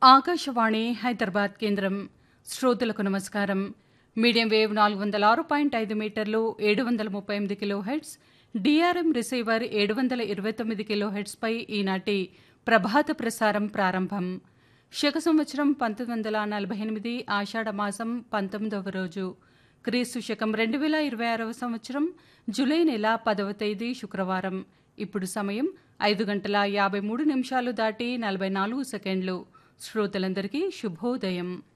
ఆకాశవాణి హైదరాబాద్ కేంద్రం శ్రోతలకు నమస్కారం మీడియం వేవ్ నాలుగు వందల ఆరు పాయింట్ ఐదు మీటర్లు ఏడు వందల ముప్పై ఎనిమిది కిలో హెడ్స్ డిఆర్ఎం రిసీవర్ ఏడు వందల ఇరవై తొమ్మిది కిలో హెడ్స్పై ఈనాటి ప్రభాత ప్రసారం ప్రారంభం శక సంవత్సరం పంతొమ్మిది వందల నలభై ఎనిమిది ఆషాఢ మాసం పంతొమ్మిదవ రోజు క్రీస్తు శకం రెండు వేల ఇరవై ఆరవ సంవత్సరం జూలై నెల పదవ తేదీ శుక్రవారం ఇప్పుడు సమయం ఐదు గంటల యాభై మూడు నిమిషాలు దాటి నలభై నాలుగు సెకండ్లు శ్రోతలందరికీ శుభోదయం